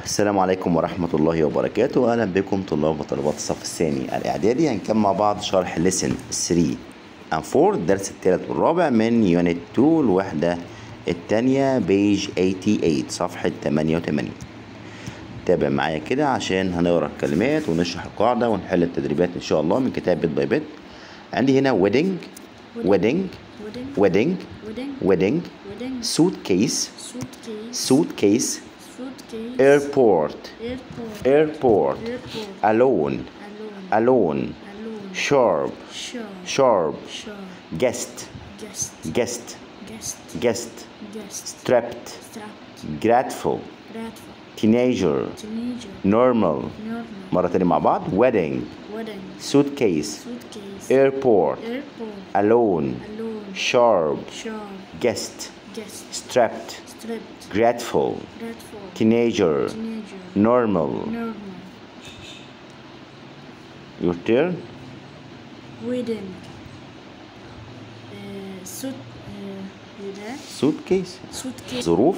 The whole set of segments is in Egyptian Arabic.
السلام عليكم ورحمة الله وبركاته أهلا بكم طلاب وطالبات الصف الثاني الإعدادي هنكمل مع بعض شرح lesson 3 and 4 الدرس الثالث والرابع من يونت 2 الوحدة الثانية بيج 88 صفحة 88 تابع معايا كده عشان هنقرا الكلمات ونشرح القاعدة ونحل التدريبات إن شاء الله من كتاب بيت باي بيت عندي هنا wedding wedding wedding, wedding wedding, wedding wedding, suitcase suitcase, suitcase suitcase, airport airport, airport airport, alone alone, alone alone, sharp sure, sharp sure, guest guest, guest guest, guest guest, strapped strapped, grateful grateful, teenager teenager, normal normal, مرة تانية مع بعض wedding wedding, suitcase suitcase, airport airport, alone alone, sharp sure, guest guest, strapped strapped, grateful grateful, teenager teenager, normal normal, your turn wedding, uh, suit, uh, إيه ده؟ suitcase suitcase, ظروف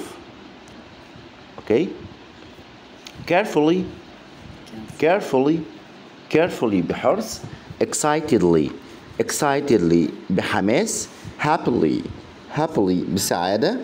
okay carefully carefully carefully بحرص excitedly excitedly بحماس happily happily بسعادة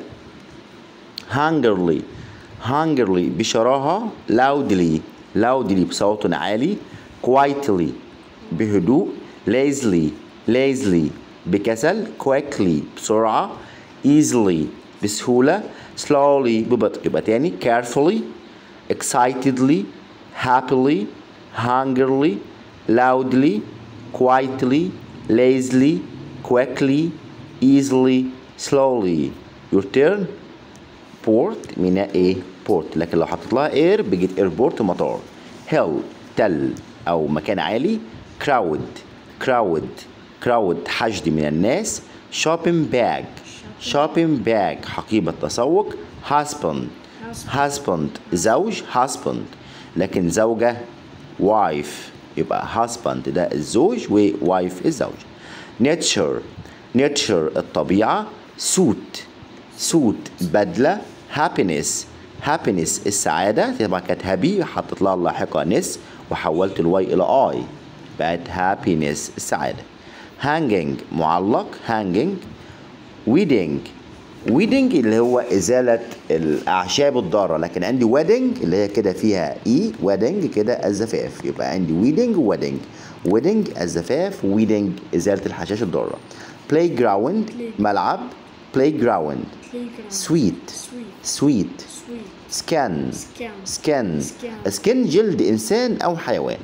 hungrily hungrily بشراهة loudly loudly بصوت عالي quietly بهدوء lazily lazily بكسل quickly بسرعة easily بسهولة slowly ببطء يبقى تاني carefully excitedly happily hungrily loudly quietly lazily quickly easily slowly your turn بورت ميناء ايه بورت لكن لو حطيت لها اير بيجي ايربورت مطار هيل تل او مكان عالي كراود كراود كراود حشد من الناس شوبينج باج شوبينج باج حقيبة تسوق husband husband زوج husband لكن زوجة wife يبقى husband ده الزوج وwife الزوج nature nature الطبيعة suit suit بدلة happiness happiness السعادة طبعا كانت happy حطيت لها اللاحقة نس وحولت الواي إلى I بقت happiness السعادة hanging معلق hanging wedding wedding اللي هو إزالة الأعشاب الضارة لكن عندي wedding اللي هي كده فيها إي wedding كده الزفاف يبقى عندي wedding wedding wedding الزفاف wedding إزالة الحشائش الضارة playground ملعب playground playground, sweet sweet, sweet sweet, skin scan, skin Skin. skin جلد إنسان أو حيوان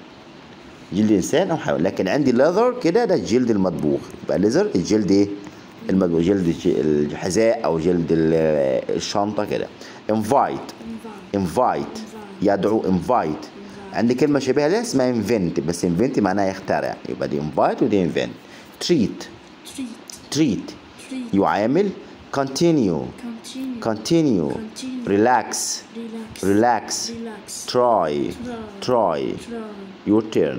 جلد إنسان أو حيوان لكن عندي leather كده ده الجلد المطبوخ يبقى leather الجلد إيه المطبوخ جلد الج- الحذاء أو جلد ال- الشنطة كده invite invite, invite يدعو invite عندي كلمة شبيهة لها اسمها invent بس invent معناها يخترع يبقى دي invite ودي invent treat treat, treat treat, يعامل continue continue, continue Continue. relax relax, relax relax, try try, try try, your turn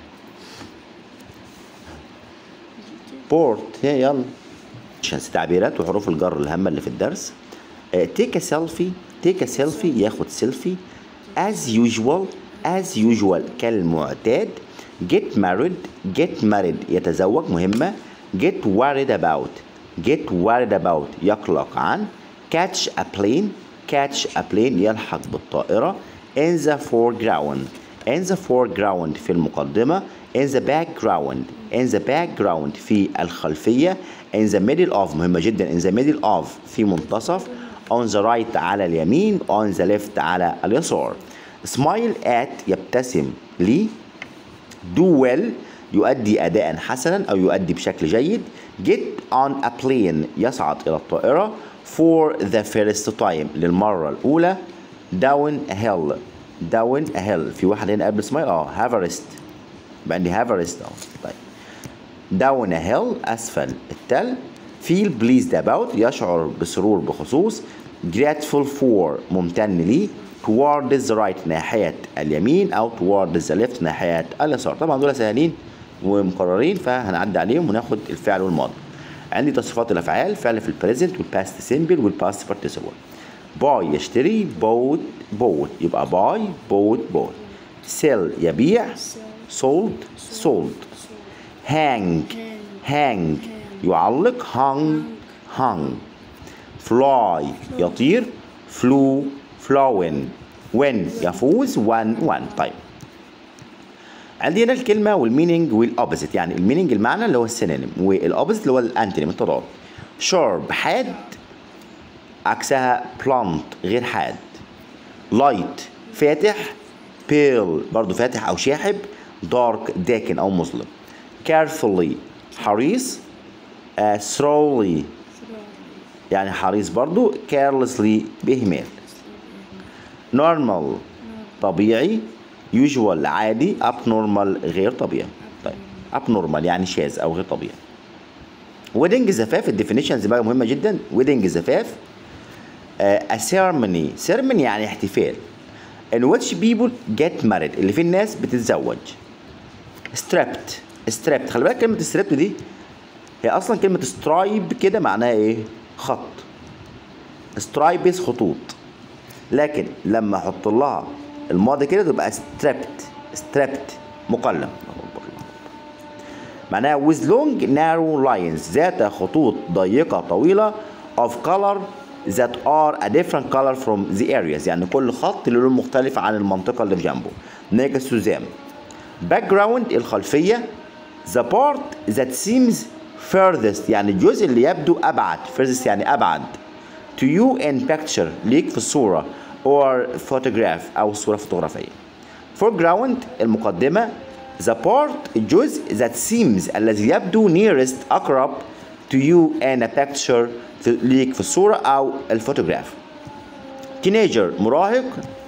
بورت هي يلا عشان تعبيرات وحروف الجر الهامة اللي في الدرس تيك سيلفي تيك سيلفي ياخد سيلفي as usual as usual كالمعتاد get married get married يتزوج مهمة get worried about get worried about يقلق عن catch a plane catch a plane يلحق بالطائرة in the foreground in the foreground في المقدمة in the background in the background في الخلفية in the middle of مهمة جدا in the middle of في منتصف on the right على اليمين on the left على اليسار smile at يبتسم لي do well يؤدي أداء حسنا أو يؤدي بشكل جيد get on a plane يصعد إلى الطائرة for the first time للمرة الأولى down a hill down a hill في واحد هنا قبل smile اه هافرست يبقى عندي هافرست اه طيب down a hill أسفل التل feel pleased about يشعر بسرور بخصوص grateful for ممتن لي towards the right ناحية اليمين أو towards the left ناحية اليسار طبعا دول سهلين ومقررين فهنعدي عليهم وناخد الفعل والماضي عندي تصريفات الأفعال فعل في البريزنت والباست سيمبل والباست participle باي يشتري بوت بوت يبقى باي بوت بوت سيل يبيع sold sold hang hang يعلق hung hung fly يطير flew flown win يفوز won won طيب عندنا الكلمة والمينينج والأوبزيت يعني المينينج المعنى اللي هو السينونيم والأوبزيت اللي هو الأنتونيم التضاد شارب حاد عكسها بلانت غير حاد لايت فاتح بيل برضو فاتح أو شاحب دارك داكن أو مظلم carefully حريص uh, slowly يعني حريص برضو carelessly بإهمال normal طبيعي usual عادي abnormal غير طبيعي طيب abnormal يعني شاذ أو غير طبيعي wedding زفاف الديفينيشنز بقى مهمة جدا wedding زفاف uh, a ceremony ceremony يعني احتفال in which people get married اللي فيه الناس بتتزوج strapped strapped خلي بالك كلمة strapped دي هي أصلا كلمة stripe كده معناها إيه؟ خط سترايبس خطوط لكن لما احط لها الماضي كده تبقى ستريبت ستريبت مقلم معناها with long narrow lines ذات خطوط ضيقة طويلة of color that are a different color from the areas يعني كل خط له لون مختلف عن المنطقة اللي في جنبه next to them background الخلفية the part that seems furthest يعني الجزء اللي يبدو أبعد furthest يعني أبعد to you in picture ليك في الصورة or photograph أو صورة فوتوغرافية foreground المقدمة the part الجزء that seems الذي يبدو nearest أقرب to you in a picture في ليك في الصورة أو الفوتوغراف teenager مراهق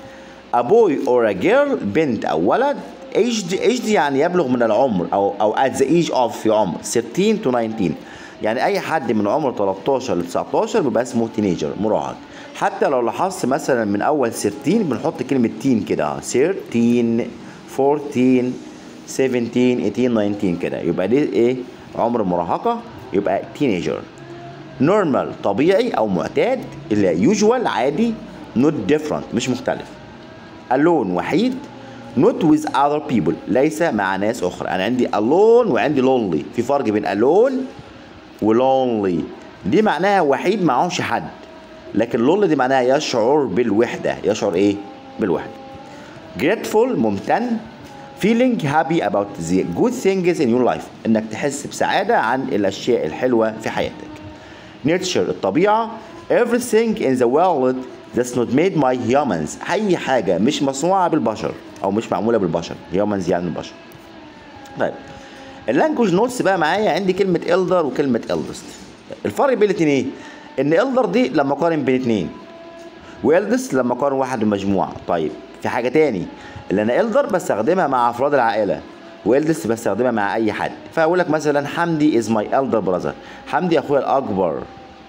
a boy or a girl بنت أو ولد aged aged يعني يبلغ من العمر أو أو at the age of في عمر 13 to 19 يعني أي حد من عمر 13 ل 19 بيبقى اسمه تينيجر مراهق حتى لو لاحظت مثلا من أول 13 بنحط كلمة تين كده 13 14 17 18 19 كده يبقى دي إيه عمر المراهقة يبقى تينيجر نورمال طبيعي أو معتاد اللي يوجوال عادي not different مش مختلف alone وحيد not with other people ليس مع ناس أخرى أنا عندي alone وعندي lonely في فرق بين alone ولونلي دي معناها وحيد معهوش حد لكن لونلي دي معناها يشعر بالوحدة يشعر ايه بالوحدة grateful ممتن feeling happy about the good things in your life انك تحس بسعادة عن الاشياء الحلوة في حياتك nurture الطبيعة everything in the world that's not made by humans اي حاجة مش مصنوعة بالبشر او مش معمولة بالبشر humans يعني البشر طيب اللانجوج نوتس بقى معايا عندي كلمة إلدر وكلمة إلدست الفرق بين الاتنين ايه؟ إن إلدر دي لما أقارن بين اتنين وإلدست لما أقارن واحد بمجموعة طيب في حاجة تاني اللي أنا إلدر بستخدمها مع أفراد العائلة وإلدست بستخدمها مع أي حد فأقول لك مثلا حمدي از ماي إلدر براذر حمدي أخويا الأكبر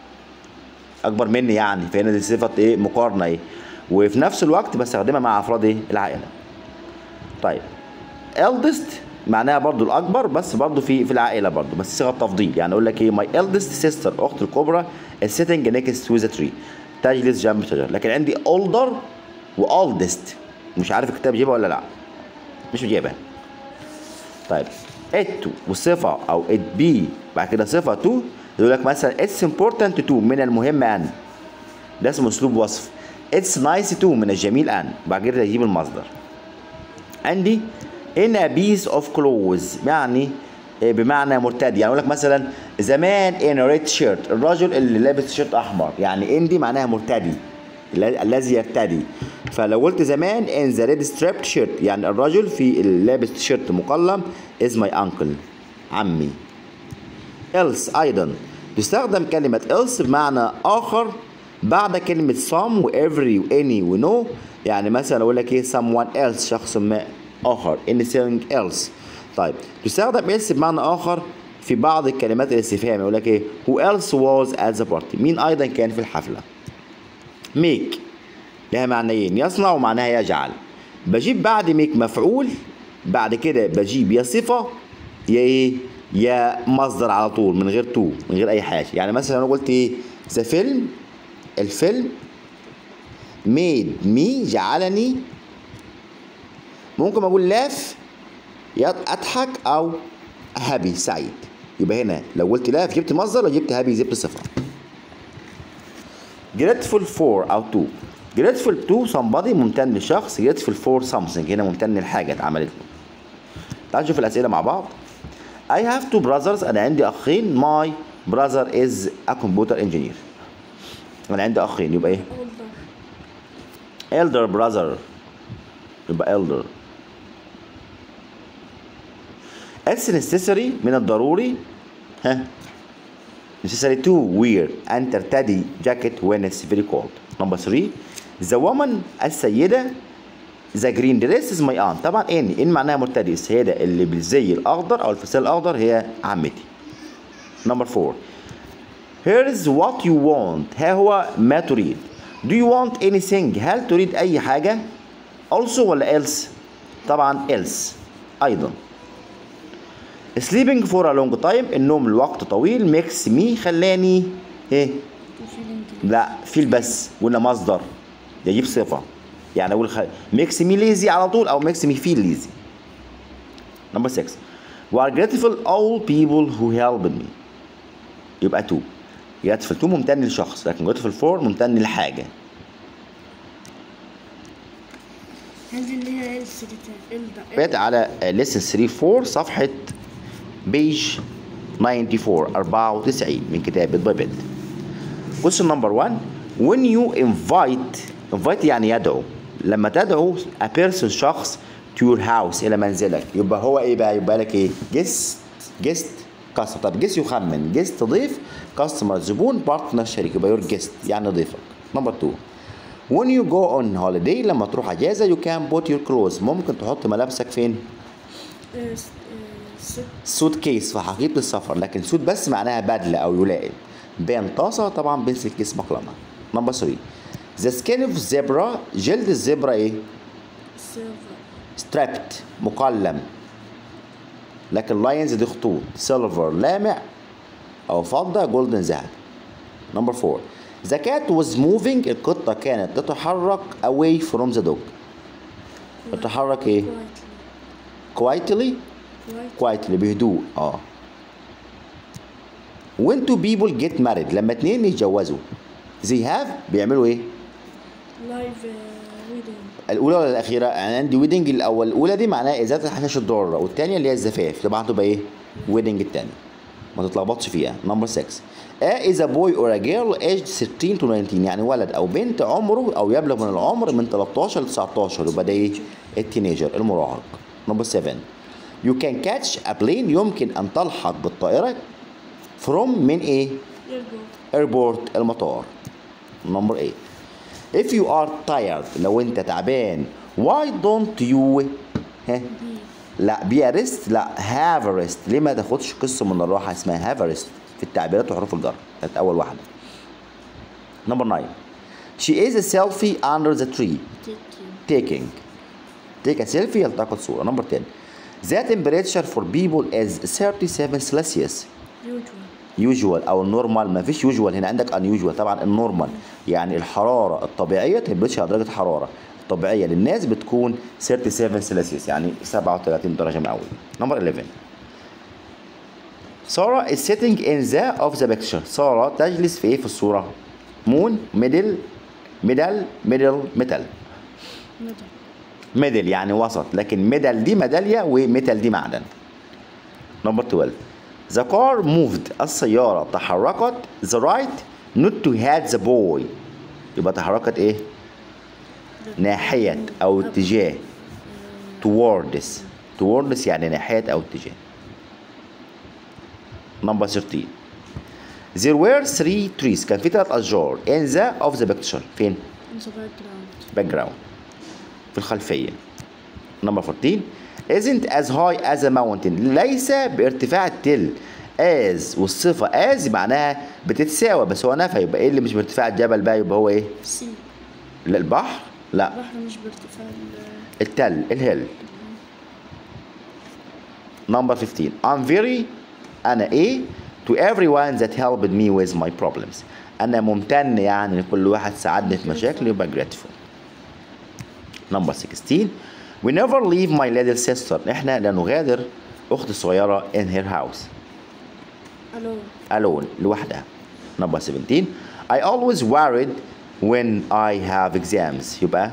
أكبر مني يعني فهنا دي صفة إيه مقارنة إيه وفي نفس الوقت بستخدمها مع أفراد إيه العائلة طيب eldest معناها برضو الاكبر بس برضو في في العائله برضو بس صيغه تفضيل يعني اقول لك ايه ماي eldest sister اختي الكبرى is sitting next to the tree تجلس جنب شجره لكن عندي older و oldest مش عارف الكتاب جيبها ولا لا مش جايبها طيب it وصفه او it be بعد كده صفه to يقول لك مثلا it's important to من المهم ان ده اسمه اسلوب وصف it's nice to من الجميل ان بعد كده يجيب المصدر عندي in a piece of clothes يعني بمعنى مرتدي يعني اقول لك مثلا زمان in a red shirt الرجل اللي لابس تيشيرت احمر يعني in دي معناها مرتدي الذي يرتدي فلو قلت زمان in the red striped shirt يعني الرجل في لابس تيشيرت مقلم is my uncle عمي else ايضا تستخدم كلمة else بمعنى اخر بعد كلمة some و every و any و no يعني مثلا اقول لك ايه someone else شخص ما آخر anything else طيب تستخدم else بمعنى آخر في بعض الكلمات الاستفهام يقول لك إيه who else was at the party مين أيضا كان في الحفلة make لها معنيين يصنع ومعناها يجعل بجيب بعد make مفعول بعد كده بجيب يا صفة يا إيه يا مصدر على طول من غير تو من غير أي حاجة يعني مثلا أنا قلت إيه ذا فيلم الفيلم made me جعلني ممكن اقول laugh يض- اضحك او happy سعيد يبقى هنا لو قلت laugh جبت مصدر لو جبت happy جبت صفه grateful for او to grateful to somebody ممتن لشخص grateful for something هنا ممتن لحاجه اتعملت له تعال نشوف الاسئله مع بعض I have two brothers انا عندي اخين my brother is a computer engineer انا عندي اخين يبقى ايه older elder brother يبقى elder it's necessary من الضروري ها necessary to wear أن ترتدي jacket when it's very cold number three the woman السيدة the green dress is my aunt طبعا ان ان معناها مرتدي السيدة اللي بالزي الأخضر أو الفستان الأخضر هي عمتي number four Here's what you want ها هو ما تريد Do you want anything هل تريد أي حاجة Also ولا else طبعا else أيضا Sleeping for a long time النوم لوقت طويل makes me خلاني ايه feeling لا فيل بس قلنا مصدر يجيب صفة يعني أقول خ... makes me lazy على طول أو makes me feel lazy number 6 We are grateful all people who helped me يبقى تو grateful to ممتن لشخص لكن grateful for ممتن لحاجة هل دي اللي هي السيرتات بقيت على lesson 3 4 صفحة بيج 94 94 من كتاب بيت باي بيت question number 1 when you invite invite يعني يدعو لما تدعو a person شخص to your house إلى منزلك يبقى هو إيه بقى يبقى لك إيه guest guest كاستمر طب جيست يخمن جيست ضيف كاستمر زبون بارتنر شريك يبقى يور جيست يعني ضيفك نمبر 2 when you go on holiday لما تروح اجازه you can put your clothes ممكن تحط ملابسك فين ست سوت كيس في حقيبه السفر لكن سوت بس معناها بدله او يلائم بين طاسه طبعا بنسل كيس مقلمه نمبر 3 the skin of zebra جلد الزبرة ايه سيلفر strapped مقلم لكن لاينز دي خطوط سيلفر لامع او فضة جولدن ذهب نمبر 4 The cat was moving القطة كانت تتحرك away from the dog تتحرك ايه كوايتلي quietly كوايت quietly بهدوء اه when two people get married لما اتنين يتجوزوا they have بيعملوا ايه لايف ويدنج الاولى ولا الاخيره يعني عندي ويدنج الاول الاولى دي معناها ازاله الحشائش الضاره والثانيه اللي هي الزفاف طبعا هتبقى ايه ويدنج الثاني ما تتلخبطش فيها نمبر 6 A is a boy or a girl aged 13 to 19 يعني ولد او بنت عمره او يبلغ من العمر من 13 ل 19 يبقى ده ايه التينيجر المراهق نمبر 7 You can catch a plane يمكن ان تلحق بالطائره from من ايه ايربورت airport المطار نمبر 8 if you are tired لو انت تعبان why don't you ها بي لا بي ريست لا هاف ريست ليه ما تاخدش قسم من الراحه اسمها هاف ريست في التعبيرات وحروف الجر كانت اول واحده نمبر 9 she is a selfie under the tree تيكين taking take a selfie يلتقط صوره نمبر 10 the temperature for people is 37 celsius يوجوال يوجوال او النورمال ما فيش يوجوال هنا عندك ان طبعا النورمال يعني الحراره الطبيعيه تمبريتشر درجه حراره الطبيعيه للناس بتكون 37 سلسيوس يعني 37 درجه مئويه نمبر 11 سارة is sitting in the of the picture سارة تجلس في ايه في الصورة مون ميدل ميدل ميدل ميتال مدى ميدل يعني وسط لكن ميدل دي ميدالية وميتال دي معدن نمبر 12 The car moved السيارة تحركت the right not to head the boy يبقى تحركت ايه ناحية او اتجاه towards towards يعني ناحية او اتجاه نمبر 13 There were three trees كان في ثلاث أشجار in the of the picture فين؟ in the background باك جراوند في الخلفية نمبر 14 isn't as high as a mountain ليس بارتفاع التل as والصفة as معناها بتتساوى بس هو نفى يبقى ايه اللي مش بارتفاع الجبل بقى يبقى هو ايه؟ سي لا البحر لا البحر مش بارتفاع ال- التل الهيل نمبر 15 I'm very أنا إيه to everyone that helped me with my problems انا ممتن يعني لكل واحد ساعدني في مشاكلي يبقى grateful number 16 we never leave my little sister احنا لا نغادر اختي الصغيره in her house الو alone لوحدها number 17 I always worried when I have exams يبقى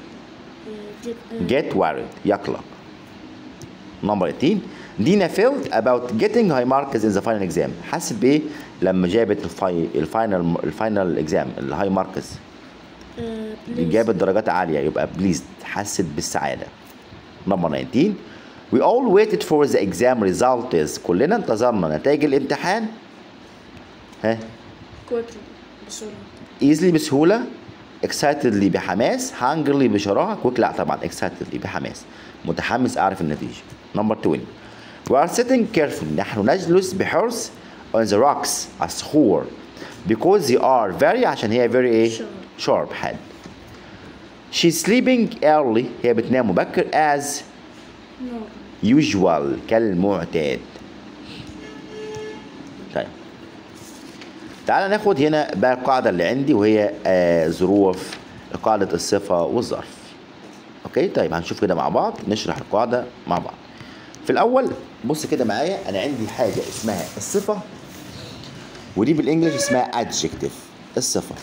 get worried يقلق number 18 دينا felt about getting high marks in the final exam حست بايه لما جابت الفاي الفاينل الفاينل اكزام الهاي ماركس جابت درجات عاليه يبقى بليزد حست بالسعاده number 19 we all waited for the exam results كلنا انتظرنا نتائج الامتحان ها كويكلي بسرعة easily بسهولة excitedly بحماس hungrily بشراهة quick لا طبعا excitedly بحماس متحمس أعرف النتيجة number 20 we are sitting carefully نحن نجلس بحرص on the rocks على الصخور because they are very عشان هي very ايه Sharp. sharp حاد she's sleeping early هي بتنام مبكر as نو usual كالمعتاد طيب تعال ناخد هنا بقى القاعدة اللي عندي وهي آه ظروف قاعدة الصفة والظرف اوكي طيب هنشوف كده مع بعض نشرح القاعدة مع بعض في الأول بص كده معايا أنا عندي حاجة اسمها الصفة ودي بالإنجلش اسمها adjective الصفة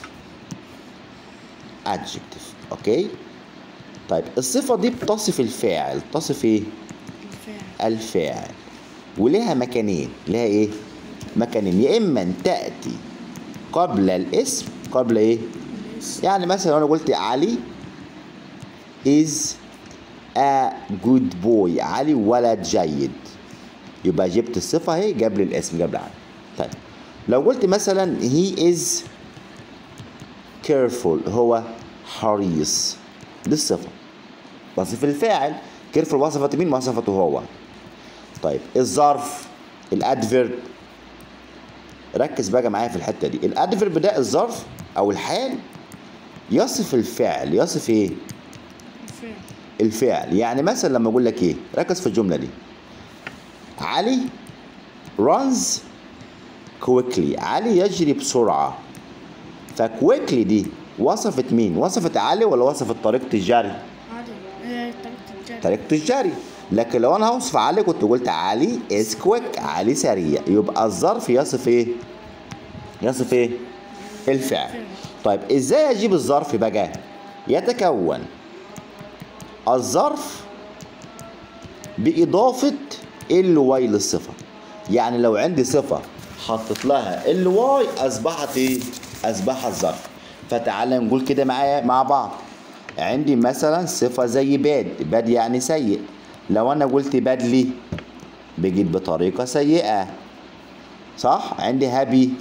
adjective اوكي طيب الصفة دي بتصف الفاعل تصف ايه؟ الفاعل الفاعل ولها مكانين لها ايه مكانين يا اما أن تاتي قبل الاسم قبل ايه الاسم يعني مثلا لو انا قلت علي is a good boy علي ولد جيد يبقى جبت الصفة اهي قبل الاسم قبل علي طيب لو قلت مثلا he is careful هو حريص دي الصفة وصف الفاعل careful وصفت مين وصفته هو طيب الظرف الادفيرب ركز بقى معايا في الحته دي الادفيرب ده الظرف او الحال يصف الفعل يصف ايه الفاعل الفعل يعني مثلا لما اقول لك ايه ركز في الجمله دي علي runs quickly علي يجري بسرعه فكويكلي دي وصفت مين وصفت علي ولا وصفت طريقه الجري عادي آه، طريقة الجري طريقة الجري لكن لو انا هوصف علي كنت قلت علي از كويك علي سريع يبقى الظرف يصف ايه يصف ايه الفعل طيب ازاي اجيب الظرف بقى يتكون الظرف بإضافة ال واي للصفة يعني لو عندي صفة حطيت لها ال واي أصبحت إيه؟ أصبحت ظرف فتعالى نقول كده معايا مع بعض عندي مثلا صفة زي باد باد يعني سيء لو أنا قلت بادلي بجيت بطريقة سيئة صح عندي هابي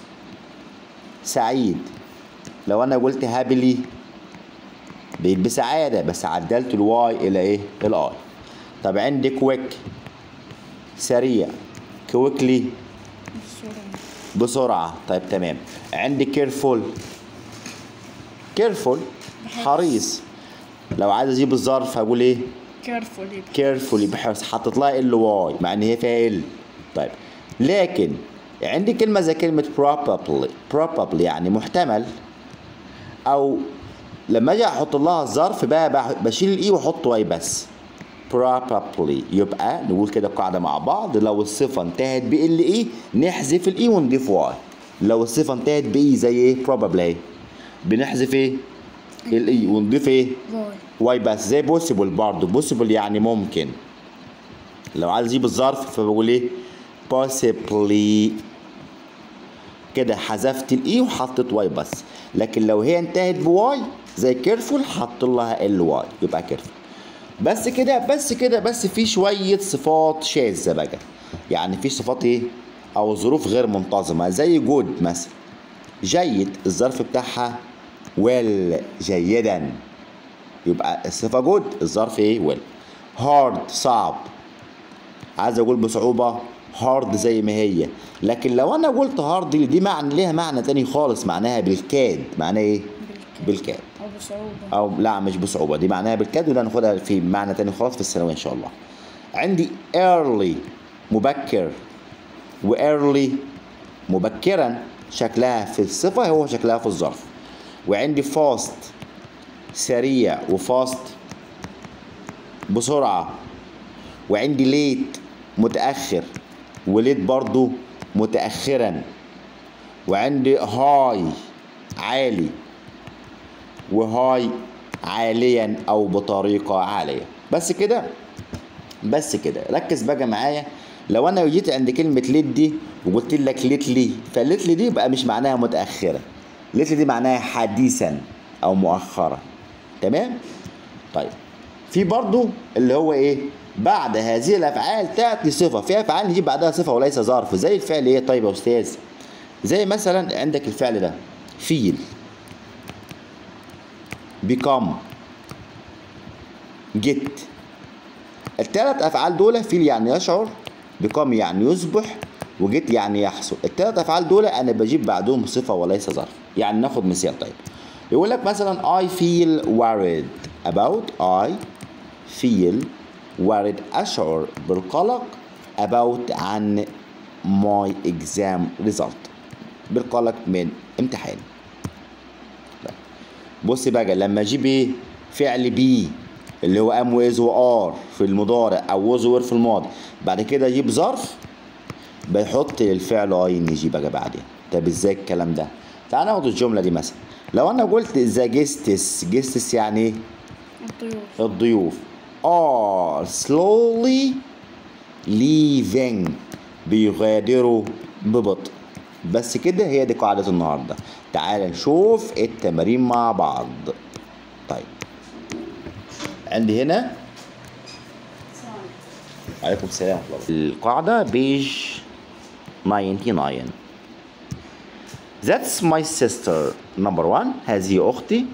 سعيد لو أنا قلت هابلي بقيت بسعادة بس عدلت الواي إلى إيه؟ الآي طب عندي كويك سريع كويكلي بسرعة بسرعة طيب تمام عندي كيرفول كيرفول حريص لو عايز اجيب الظرف هقول ايه كارفولي كيرفولي بحرص حاطط لها ال واي مع ان هي فيها ال طيب لكن عندي كلمة زي كلمة probably probably يعني محتمل او لما اجي احط لها الظرف بقى بح- بشيل الاي واحط واي بس probably يبقى نقول كده القاعدة مع بعض لو الصفة انتهت ب ال اي نحذف الاي ونضيف واي لو الصفة انتهت باي زي ايه probably اهي بنحذف ايه الاي ونضيف ايه واي واي بس زي بوسيبل برضه بوسيبل يعني ممكن لو عايز اجيب الظرف فبقول ايه possibly كده حذفت الاي وحطيت واي بس لكن لو هي انتهت بواي زي كيرفول حط لها ال واي يبقى كيرفول بس كده بس كده بس في شويه صفات شاذه بقى يعني في صفات ايه او ظروف غير منتظمه زي جود مثلا جيد الظرف بتاعها ويل جيدا يبقى الصفة جود الظرف ايه ويل هارد صعب عايز اقول بصعوبة هارد زي ما هي لكن لو انا قلت هارد دي, دي معنى ليها معنى تاني خالص معناها بالكاد معناها ايه بالكاد أو بصعوبة او لا مش بصعوبة دي معناها بالكاد وده هناخدها في معنى تاني خالص في الثانوية ان شاء الله عندي early مبكر و early مبكرا شكلها في الصفة هو شكلها في الظرف وعندي فاست سريع وفاست بسرعة وعندي ليت متأخر وليت برضو متأخرا وعندي هاي عالي وهاي عاليا او بطريقة عالية بس كده بس كده ركز بقى معايا لو انا جيت عند كلمة ليت دي وقلت لك ليتلي فليتلي دي بقى مش معناها متأخرة ليتلي دي معناها حديثا او مؤخرا تمام طيب في برضو اللي هو ايه بعد هذه الافعال تاتي صفه في افعال نجيب بعدها صفه وليس ظرف زي الفعل ايه طيب يا استاذ زي مثلا عندك الفعل ده فيل become get الثلاث افعال دول فيل يعني يشعر become يعني يصبح وجيت يعني يحصل الثلاث افعال دول انا بجيب بعدهم صفه وليس ظرف يعني ناخد مثال طيب يقول لك مثلا I feel worried about I feel worried أشعر بالقلق about عن my exam result بالقلق من امتحان طيب. بص بقى لما اجيب ايه فعل بي اللي هو ام ويز وار في المضارع او وز وير في الماضي بعد كده اجيب ظرف بيحط الفعل اي ان جي بقى بعدين طب ازاي الكلام ده تعال ناخد الجمله دي مثلا لو انا قلت ذا جيستس جيستس يعني ايه الضيوف الضيوف are slowly leaving بيغادروا ببطء بس كده هي دي قاعدة النهاردة تعال نشوف التمارين مع بعض طيب عندي هنا عليكم السلام ورحمة الله القاعدة بيج 99 That's my sister number one هذه أختي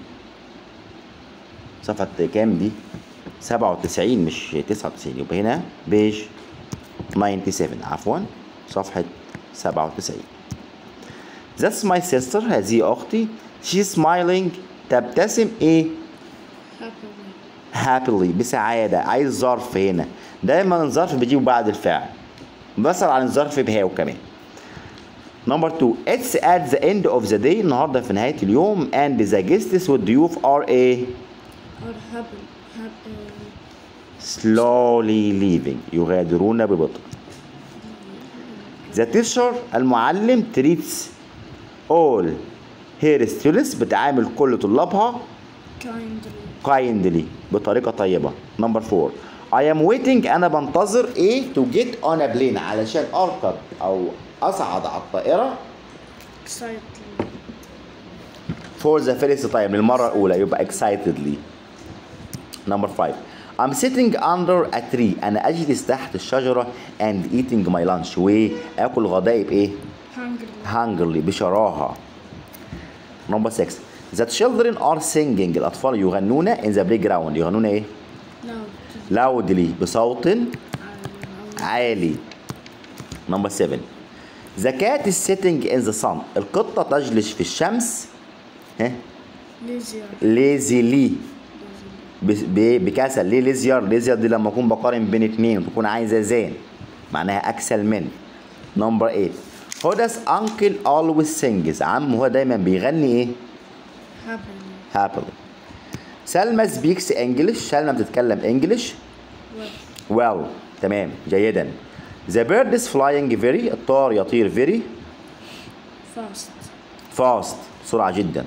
صفحة كام دي؟ 97 مش 99 يبقى هنا بيج 97 عفوا صفحة 97 That's my sister هذه أختي She's smiling تبتسم إيه؟ happily happily بسعادة عايز ظرف هنا دايما الظرف بيجيبه بعد الفعل بسأل عن الظرف بهاو كمان نمبر 2 It's at the end of the day النهاردة في نهاية اليوم and the guests والضيوف are a or happy happy slowly leaving يغادرون ببطء The teacher المعلم treats all her students بتعامل كل طلابها kindly kindly بطريقة طيبة نمبر 4 I am waiting أنا بنتظر إيه to get on a plane علشان أركب أو أصعد على الطائرة excitedly for the first time للمرة الأولى يبقى excitedly نمبر 5 I'm sitting under a tree أنا أجلس تحت الشجرة and eating my lunch وآكل غدائي بإيه؟ hungry hungrily بشراهة نمبر 6 The children are singing الأطفال يغنون in the playground يغنون إيه؟ loud loudly بصوت and عالي نمبر 7 The cat is sitting in the sun القطة تجلس في الشمس ها leisure lazily ب- ب- بكسل ليه ليزيار ليزيار دي لما اكون بقارن بين اتنين تكون عايزه زين معناها اكسل من نمبر 8 هدا's uncle always sings عم هو دايما بيغني ايه happily happily سلمى speaks English سلمى بتتكلم انجلش well well تمام جيدا The bird is flying very الطار يطير very fast fast بسرعة جدا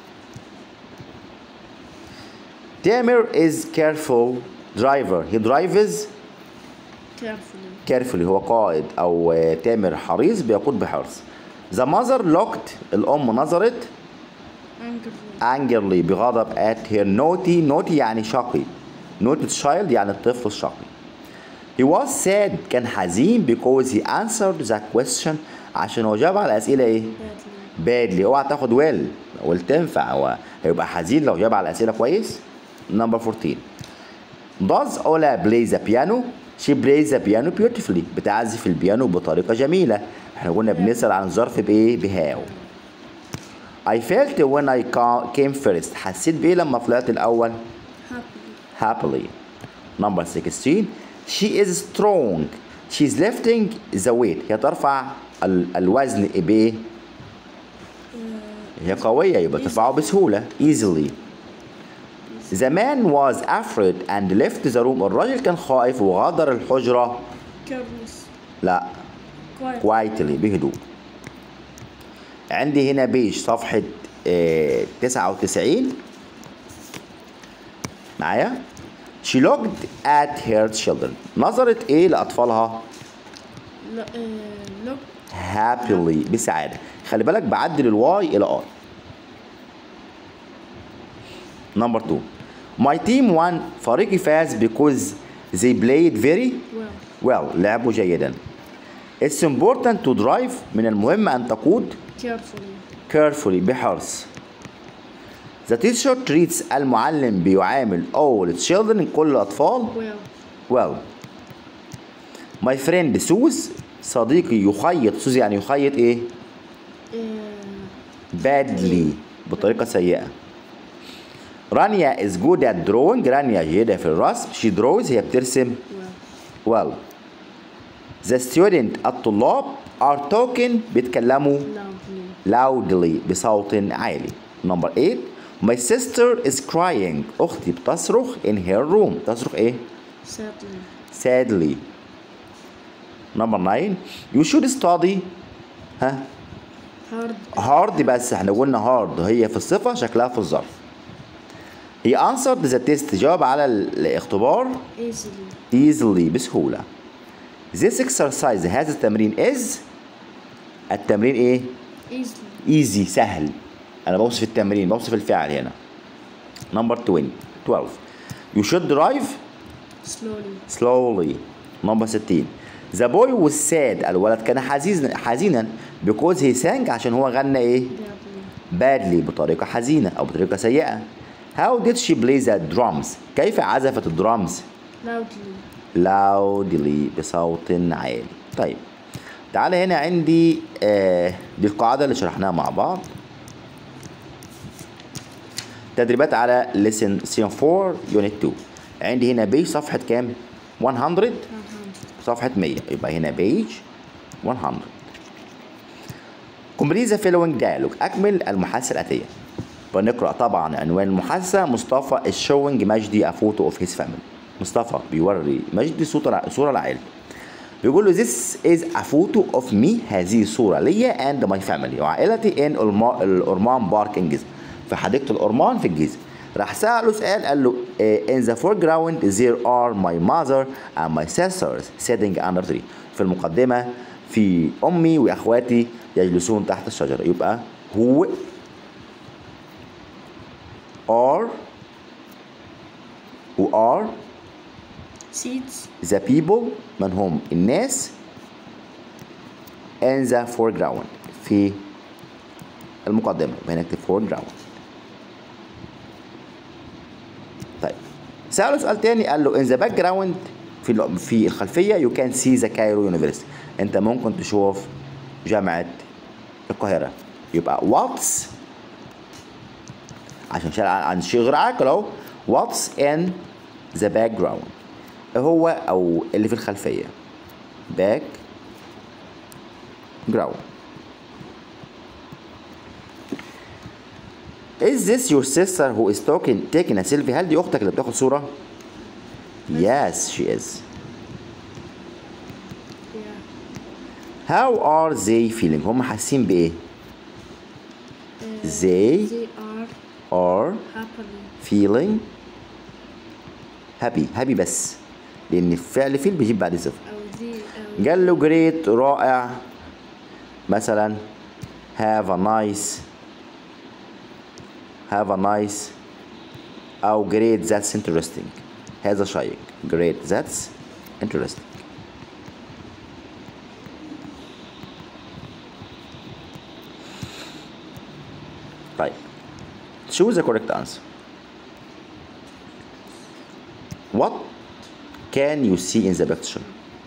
Tamer is careful driver he drives carefully carefully هو قائد أو آه، تامر حريص بيقود بحرص The mother looked الأم نظرت angrily angrily بغضب at her naughty naughty يعني شقي naughty child يعني الطفل الشقي He was sad كان حزين because he answered the question عشان هو جاوب على الأسئلة إيه؟ badly badly اوعى تاخد ويل ويل تنفع هو هيبقى حزين لو جاب على الأسئلة كويس نمبر 14 Does Ola play the piano? She plays the piano beautifully بتعزف البيانو بطريقة جميلة احنا قلنا بنسأل عن الظرف بإيه؟ بهاو I felt when I ca- came first حسيت بإيه لما طلعت الأول؟ happily happily. Number 16 She is strong. She's lifting the weight. هي ترفع ال- الوزن بإيه؟ هي قوية يبقى ترفعه بسهولة easily The man was afraid and left the room الراجل كان خائف وغادر الحجرة كيرلس لا كوايت quietly بهدوء عندي هنا بيج صفحة آه، 99 معايا She looked at her children نظرت ايه لأطفالها لا لوك happily بسعادة خلي بالك بعدل الواي إلى ار نمبر 2 My team won فريقي فاز because they played very ويل well لعبوا جيدا It's important to drive من المهم أن تقود كيرفولي carefully بحرص The teacher treats المعلم بيعامل all children كل الأطفال ويل well My friend سوس صديقي يخيط سوس يعني يخيط ايه badly بطريقة سيئة رانيا is good at drawing رانيا جيدة في الرسم she draws هي بترسم ويل well the student الطلاب are talking بيتكلموا لاودلي loudly بصوت عالي number 8 my sister is crying أختي بتصرخ in her room تصرخ ايه سادلي sadly number 9 you should study ها هارد hard بس احنا قلنا hard هي في الصفة شكلها في الظرف he answered the test جاوب على الاختبار ايزلي easily بسهولة this exercise هذا التمرين is التمرين ايه ايزلي easy سهل انا بوصف التمرين بوصف الفعل هنا number 20 12 you should drive سلولي slowly number 16 the boy was sad الولد كان حزينا حزينا because he sang عشان هو غنى ايه بادلي badly بطريقة حزينة أو بطريقة سيئة. How did she play the drums? كيف عزفت الدرامز؟ لاودلي loudly بصوت عالي. طيب تعالى هنا عندي آه دي القاعدة اللي شرحناها مع بعض. تدريبات على lesson سيون 4 unit 2. عندي هنا بيج صفحة كام؟ 100 صفحة 100 يبقى هنا بيج 100 Complete the following dialogue أكمل المحادثة الآتية بنقرأ طبعا عنوان المحادثة مصطفى is showing مجدي a photo of his family مصطفى بيوري مجدي صورة صورة لعائلته بيقول له this is a photo of me هذه صورة ليا and my family وعائلتي in الما- الأرمان بارك in جيزة في حديقة الأرمان في الجيزة راح سأله سؤال قال له eh, in the foreground there are my mother and my sisters sitting under tree في المقدمة في أمي وأخواتي يجلسون تحت الشجرة يبقى who are who are سيدز the people من هم الناس in the foreground في المقدمة يبقى هنا نكتب foreground طيب سأله سؤال تاني قال له in the background في ال- في الخلفية you can see the Cairo University أنت ممكن تشوف جامعة القاهرة يبقى what's عشان شارع عن شيء غير عاقل اهو what's in the background هو او اللي في الخلفيه back ground Is this your sister who is talking taking a selfie هل دي اختك اللي بتاخد صوره Yes she is How are they feeling هم حاسين بايه They they are are happily feeling happy happy بس لان الفعل فيل بيجيب بعد صفر أو they أو قال له great رائع مثلا have a nice have a nice او great that's interesting هذا شيق great that's interesting طيب choose the correct answer what can you see in the picture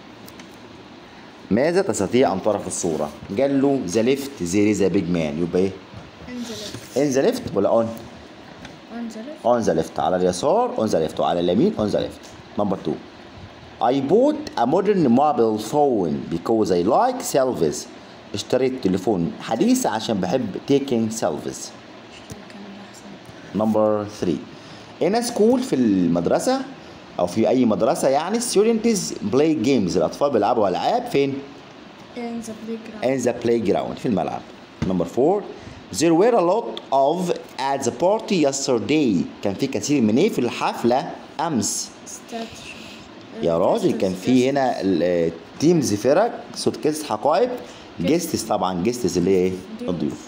ماذا تستطيع أن ترى في الصورة؟ قال له the left there is a big man يبقى إيه؟ in the left in the left ولا on؟ on the left on the left على اليسار on the left وعلى اليمين on the left number two I bought a modern mobile phone because I like selfies اشتريت تليفون حديث عشان بحب taking selfies كان أحسن نمبر 3 in a school في المدرسة أو في أي مدرسة يعني students play games الأطفال بيلعبوا ألعاب فين؟ in the playground in the playground في الملعب نمبر 4 there were a lot of at the party yesterday كان في كثير من ايه في الحفلة أمس statue يا راجل كان في هنا تيمز فرق صوت كيس حقائب جيستس طبعا جيستس اللي هي ايه الضيوف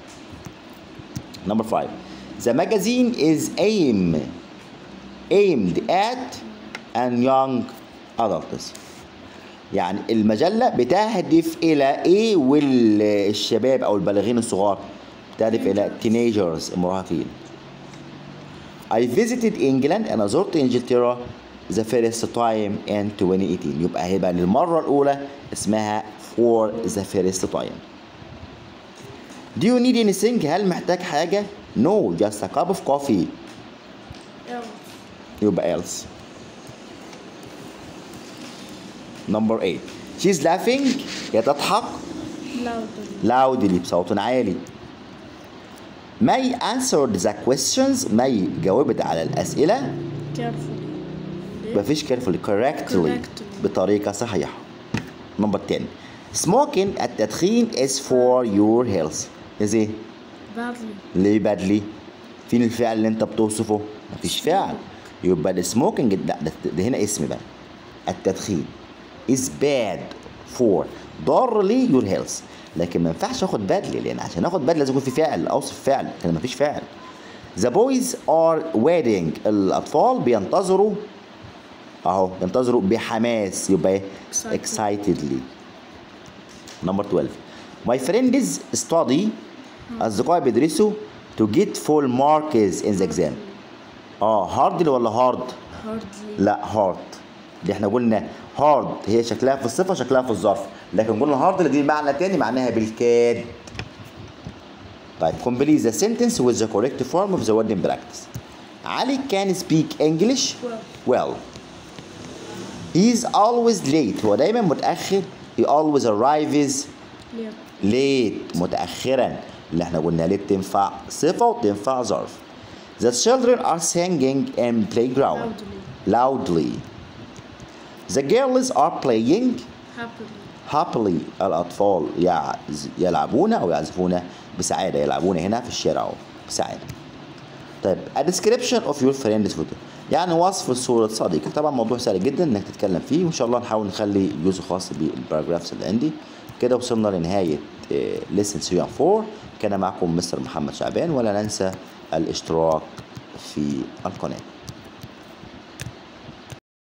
نمبر 5 The magazine is aim aimed at and young adults يعني المجلة بتهدف إلى إيه والشباب أو البالغين الصغار تهدف إلى teenagers المراهقين I visited England أنا زرت إنجلترا the first time in 2018 يبقى هيبقى للمرة الأولى اسمها for the first time Do you need anything؟ هل محتاج حاجة؟ No, just a cup of coffee else يبقى else Number 8 She's laughing هي تضحك loudly loudly بصوت عالي May answered the questions May جاوبت على الأسئلة carefully مفيش carefully correctly Correctly. بطريقة صحيحة نمبر 10 Smoking التدخين is for your health is ايه؟ badly ليه badly؟ فين الفعل اللي انت بتوصفه؟ مفيش فعل يبقى السموكينج ده, ده, ده هنا اسم بقى التدخين is bad for ضار لي your health لكن ما ينفعش اخد badly لان عشان اخد badly لازم يكون في فعل اوصف فعل لكن مفيش فعل The boys are waiting الأطفال بينتظروا أهو ينتظروا بحماس يبقى إيه؟ Excited. excitedly Number 12 My friends study أصدقائي بيدرسوا to get full marks in the exam اه hardly ولا hard؟ hardly لا hard دي احنا قلنا hard هي شكلها في الصفة شكلها في الظرف لكن قلنا hard دي معنى تاني معناها بالكاد طيب complete the sentence with the correct form of the word in practice علي can speak English well well he is always late هو دايما متأخر he always arrives late late متأخرا اللي احنا قلنا late تنفع صفة وتنفع ظرف The children are singing in playground loudly. The girls are playing happily happily الأطفال يعز يلعبون أو يعزفون بسعادة يلعبون هنا في الشارع أهو بسعادة طيب a description of your friend's photo يعني وصف صورة صديقك طبعا موضوع سهل جدا انك تتكلم فيه وان شاء الله نحاول نخلي جزء خاص بالباراجرافز اللي عندي كده وصلنا لنهاية ليسن 3 and 4 كان معكم مستر محمد شعبان ولا ننسى الاشتراك في القناه